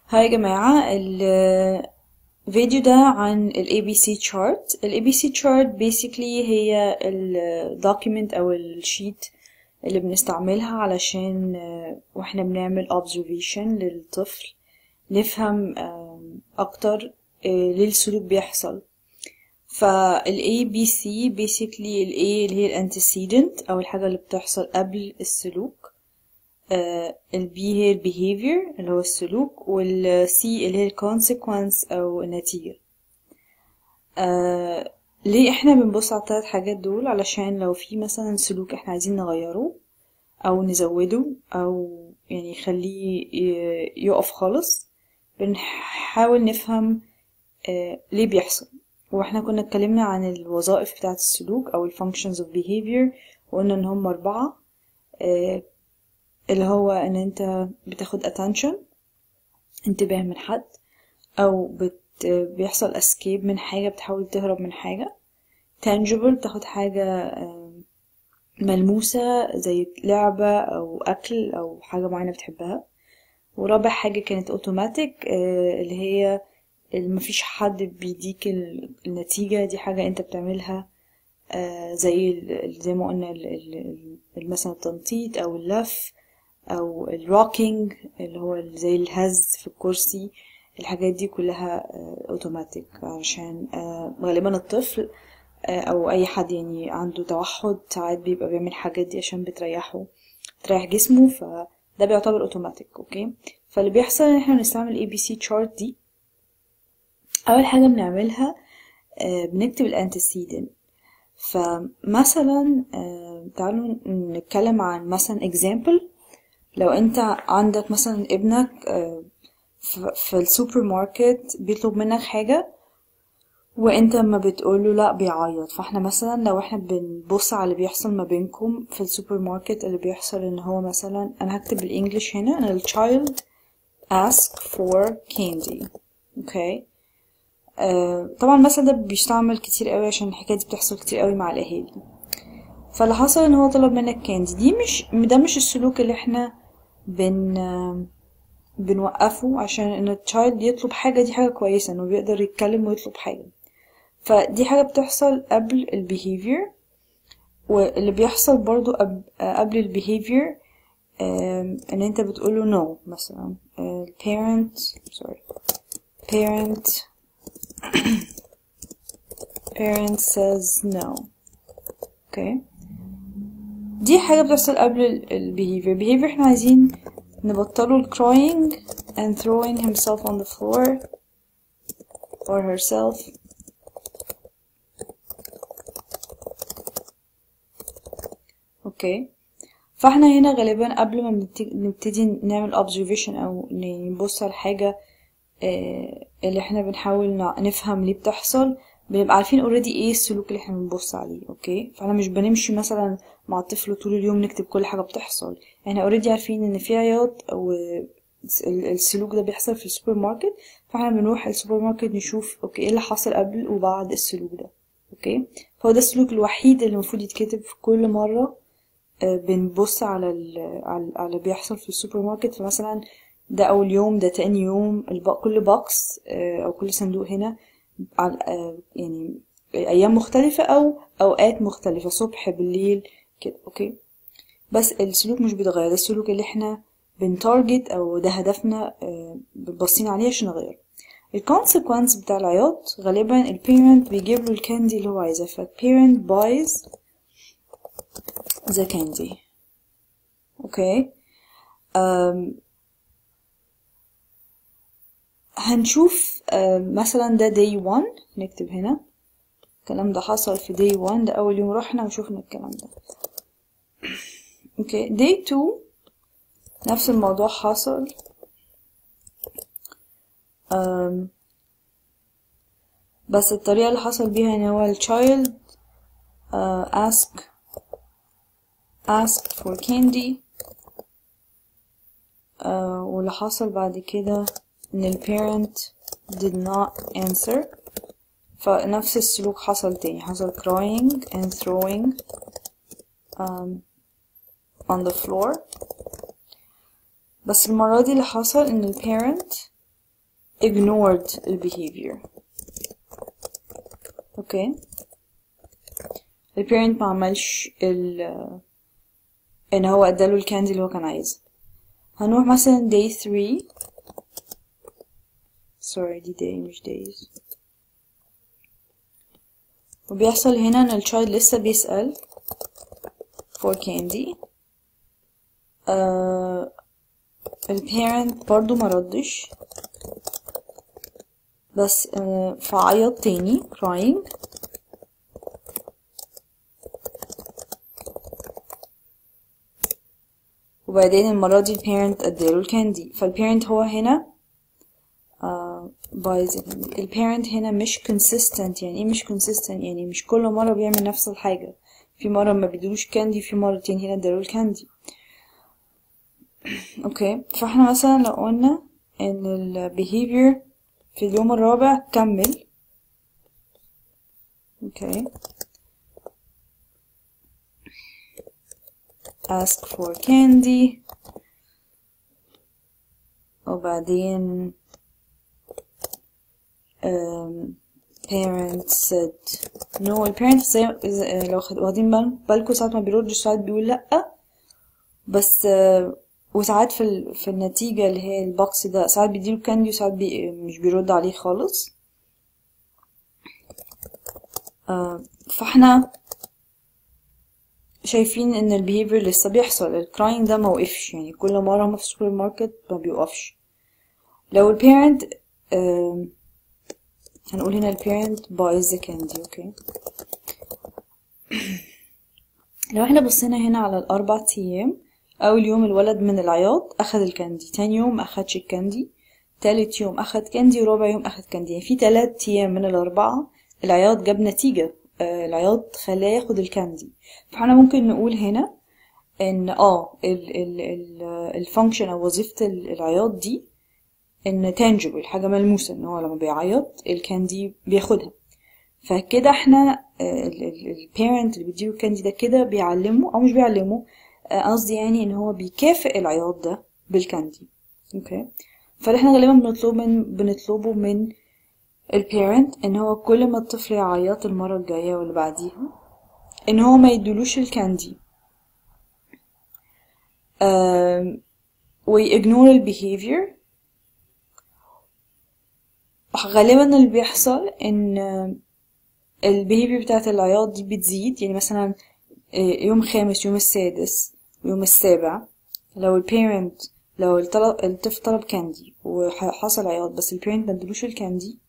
هاي يا جماعة الفيديو ده عن ال ABC chart ال ABC chart basically هي ال document أو الشيت اللي بنستعملها علشان آه، واحنا بنعمل observation للطفل نفهم آه، أكتر آه، ليه السلوك بيحصل فال ABC basically ال A اللي هي ال antecedent أو الحاجة اللي بتحصل قبل السلوك آه، ال B هي ال behavior اللي هو السلوك وال C اللي هي ال consequence أو النتيجة آه، ليه احنا بنبص على التلات حاجات دول علشان لو في مثلا سلوك احنا عايزين نغيره أو نزوده أو يعني يخليه ي- يقف خالص بنحاول نفهم آه، ليه بيحصل واحنا كنا اتكلمنا عن الوظائف بتاعة السلوك أو ال functions of behavior وقلنا إن هم أربعة آه، اللي هو ان انت بتاخد attention انتباه من حد او بت بيحصل escape من حاجة بتحاول تهرب من حاجة tangible تاخد حاجة آم، ملموسة زي لعبة او اكل او حاجة معينة بتحبها ورابع حاجة كانت automatic آه، اللي هي اللي مفيش حد بيديك ال- النتيجة دي حاجة انت بتعملها آه، زي ال- زي ما قلنا ال- ال- ال- مثلا التنطيط او اللف او الروكينج اللي هو زي الهز في الكرسي الحاجات دي كلها اوتوماتيك عشان آه، غالبا الطفل آه، او اي حد يعني عنده توحد ساعات بيبقى بيعمل الحاجات دي عشان بتريحه بتريح جسمه فده بيعتبر اوتوماتيك اوكي فاللي بيحصل ان احنا بنستعمل اي بي سي تشارت دي اول حاجه بنعملها آه، بنكتب الانتسيدنت فمثلا آه، تعالوا نتكلم عن مثلا example لو انت عندك مثلا ابنك آه، ف- في السوبر ماركت بيطلب منك حاجة وانت ما بتقوله لا بيعيط فاحنا مثلا لو احنا بنبص على اللي بيحصل ما بينكم في السوبر ماركت اللي بيحصل ان هو مثلا انا هكتب بالانجلش هنا ان التشايلد ask for candy اوكي آه طبعا المثل ده بيستعمل كتير قوي عشان الحكاية دي بتحصل كتير قوي مع الاهالي فاللي حصل ان هو طلب منك كاندي دي مش ده مش السلوك اللي احنا بن بنوقفه عشان ان التشايلد يطلب حاجة دي حاجة كويسة انه بيقدر يتكلم ويطلب حاجة فدي حاجة بتحصل قبل ال behavior واللي بيحصل برضو قبل, قبل ال behavior آم، ان انت بتقوله no مثلا آه، parent sorry parent parent says no اوكي دي حاجة بتحصل قبل ال ال behavior behavior احنا عايزين نبطله ال crying and throwing himself on the floor or herself اوكي فاحنا هنا غالبا قبل ما بنبت- نبتدي نعمل observation او نبص على الحاجة آه، اللي احنا بنحاول نع- نفهم ليه بتحصل بنبقى عارفين اوريدي ايه السلوك اللي احنا بنبص عليه اوكي فاحنا مش بنمشي مثلا مع الطفل طول اليوم نكتب كل حاجة بتحصل احنا اوريدي عارفين ان في عياط او ال- السلوك ده بيحصل في السوبر ماركت فاحنا بنروح السوبر ماركت نشوف اوكي ايه اللي حصل قبل وبعد السلوك ده اوكي فهو ده السلوك الوحيد اللي المفروض يتكتب في كل مرة آه، بنبص على ال على على اللي بيحصل في السوبر ماركت فمثلا ده أول يوم ده تاني يوم الب- كل بوكس آه، أو كل صندوق هنا على آه، يعني أيام مختلفة أو أوقات مختلفة صبح بالليل كده أوكي بس السلوك مش بيتغير ده السلوك اللي احنا بنتارجت أو ده هدفنا آه، باصين عليه عشان نغيره الكونسيكونس بتاع العياط غالبا البيرنت بيجيب له الكاندي اللي هو عايزها فالبيرنت بايز ذا كاندي اوكي أم هنشوف أم، مثلا ده day one نكتب هنا الكلام ده حصل في day one ده أول يوم رحنا وشوفنا الكلام ده اوكي day two نفس الموضوع حصل أم، بس الطريقة اللي حصل بيها ان هو الchild uh, ask asked for candy uh, واللي حصل بعد كده ان ال parent did not answer فنفس السلوك حصل تاني حصل crying and throwing um, on the floor بس المرة دي اللي حصل ان ال parent ignored ال behavior اوكي ال parent ما عملش ال ان هو اداله الكاندي اللي هو كان عايزها هنروح مثلا day 3 sorry دي day مش days وبيحصل هنا ان الشايلد لسه بيسأل for candy uh, البيرنت برضو مردش بس uh, فعيط تاني crying وبعدين المرة دي البيرنت اداله الكاندي فالبيرنت هو هنا بايظ البيرنت هنا مش consistent يعني ايه مش consistent يعني مش كل مرة بيعمل نفس الحاجة في مرة ما بيدلوش كاندي في مرتين هنا اداله الكاندي اوكي فاحنا مثلا لو قلنا ان ال behavior في اليوم الرابع كمل اوكي ask for candy وبعدين um, parents said no البيرنت زي إذا- لو خد- واخدين بال- بالكوا ساعات ما بيردش ساعات بيقول لأ بس آه، وساعات في ال... في النتيجة اللي هي البوكس ده ساعات بيديله كاندي وساعات بي... مش بيرد عليه خالص آه، فاحنا شايفين ان البيهيفير لسه بيحصل الكراينج ده ما وقفش يعني كل مرة هما في السوبر ماركت ما بيوقفش لو البيرنت هنقول هنا البيرنت buys the candy اوكي لو احنا بصينا هنا على الاربع ايام اول يوم الولد من العياط اخد الكاندي تاني يوم ما اخدش الكاندي تالت يوم اخد كاندي ورابع يوم اخد كاندي يعني في تلات ايام من الاربعة العياط جاب نتيجة آه العياط خلاه ياخد الكاندي فاحنا ممكن نقول هنا ان اه ال ال ال الفانكشن او وظيفة ال- العياط دي ان tangible حاجة ملموسة ان هو لما بيعيط الكاندي بياخدها فكده احنا البيرنت اللي بيديله الكاندي ده كده بيعلمه او مش بيعلمه آه، قصدي يعني ان هو بيكافئ العياط ده بالكاندي اوكي فاحنا غالبا بنطلب من بنطلبه من البيرنت ان هو كل ما الطفل يعيط المرة الجاية واللي بعديها ان هو ما يدلوش الكاندي آم، ويجنور البيهيفير غالبا اللي بيحصل ان البيهيفير بتاعت العياط دي بتزيد يعني مثلا آه، يوم خامس يوم السادس ويوم السابع لو البيرنت لو الطلب الطفل طلب كاندي وحصل عياط بس البيرنت مدلوش الكاندي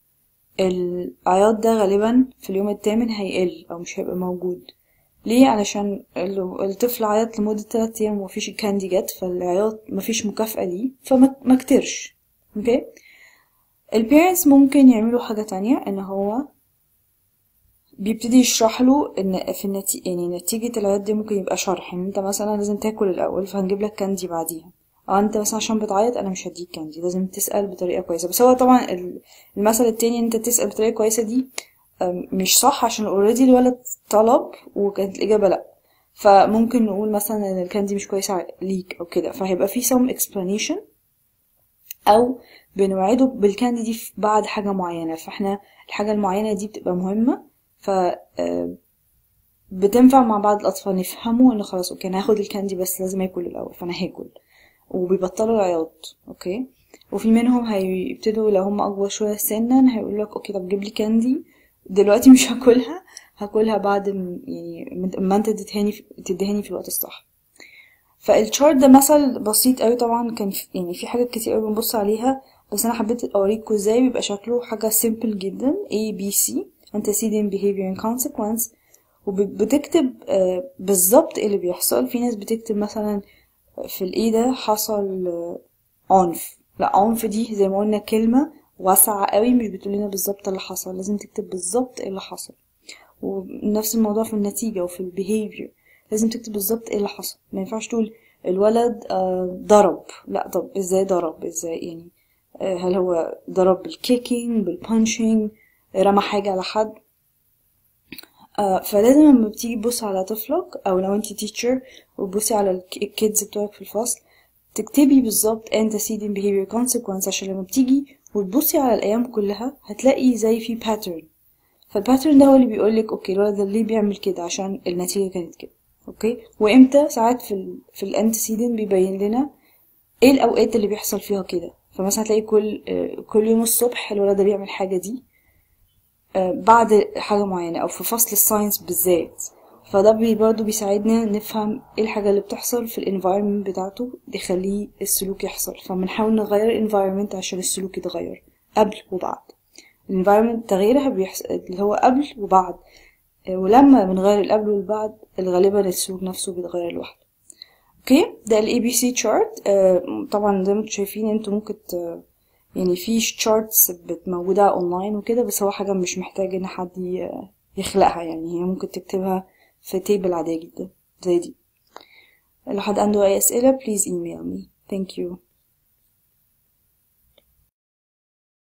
العياط ده غالبا في اليوم الثامن هيقل او مش هيبقى موجود ليه علشان ال- الطفل عيط لمدة تلات ايام ومفيش الكاندي جت فالعياط مفيش مكافأة ليه فما ما كترش اوكي البيرنتس ممكن يعملوا حاجة تانية ان هو بيبتدي يشرح له ان في النتيجة يعني نتيجة العياط دي ممكن يبقى شرح ان انت مثلا لازم تاكل الاول فهنجيب لك كاندي بعديها او انت مثلا عشان بتعيط انا مش هديك كاندي لازم تسأل بطريقة كويسة بس هو طبعا ال- المثل التاني ان انت تسأل بطريقة كويسة دي أم، مش صح عشان اوريدي الولد طلب وكانت الإجابة لأ فممكن نقول مثلا ان الكاندي مش كويسة ليك او كده فهيبقى في some explanation او بنوعده بالكاندي دي في- بعد حاجة معينة فاحنا الحاجة المعينة دي بتبقى مهمة ف آه، بتنفع مع بعض الأطفال نفهموا إن خلاص أوكي أنا هاخد الكاندي بس لازم آكل الأول فأنا هاكل وبيبطلوا العياط أوكي وفي منهم هيبتدوا لو هم أكبر شوية سنا هيقولوا لك أوكي طب جيب لي كاندي دلوقتي مش هاكلها هاكلها بعد م- يعني من- ما انت تدهاني في تدهاني في الوقت الصح فالشارت ده مثل بسيط قوي طبعا كان في يعني في حاجات كتير قوي بنبص عليها بس انا حبيت اوريكم ازاي بيبقى شكله حاجه سيمبل جدا A B C antecedent behavior and consequence وبتكتب بالظبط اللي بيحصل في ناس بتكتب مثلا في الايه ده حصل آه، عنف لا عنف دي زي ما قلنا كلمة واسعة قوي مش بتقول لنا بالظبط اللي حصل لازم تكتب بالظبط اللي حصل ونفس الموضوع في النتيجة وفي البيهيفير لازم تكتب بالظبط ايه اللي حصل ما ينفعش تقول الولد آه، ضرب لا طب ازاي ضرب ازاي يعني آه، هل هو ضرب بالكيكينج بالبانشينج رمى حاجة على حد آه، فلازم لما بتيجي تبص على طفلك او لو انت تيتشر وتبصي على الك- الكيدز بتوعك في الفصل تكتبي بالظبط antecedent behavior consequence عشان لما بتيجي وتبصي على الايام كلها هتلاقي زي في باترن فالباترن ده هو اللي بيقولك اوكي الولد ده ليه بيعمل كده عشان النتيجة كانت كده اوكي وامتى ساعات في ال في الانتسيدنت بيبين لنا ايه الاوقات اللي بيحصل فيها كده فمثلا هتلاقي كل آه، كل يوم الصبح الولد ده بيعمل حاجة دي آه، بعد حاجة معينة أو في فصل الساينس بالذات فده بي برضه بيساعدنا نفهم ايه الحاجة اللي بتحصل في الانفايرمنت بتاعته يخليه السلوك يحصل فبنحاول نغير الانفايرمنت عشان السلوك يتغير قبل وبعد الانفايرمنت تغييرها بيحصل اللي هو قبل وبعد آه، ولما بنغير القبل والبعد غالبا السلوك نفسه بيتغير لوحده اوكي ده الاي بي سي تشارت طبعا زي ما انتم شايفين انتوا ممكن ت- يعني في تشارتس موجودة اونلاين وكده بس هو حاجة مش محتاج ان حد ي- يخلقها يعني هي ممكن تكتبها في تيبل عادية جدا زي دي لو حد عنده اي اسئلة please email me thank you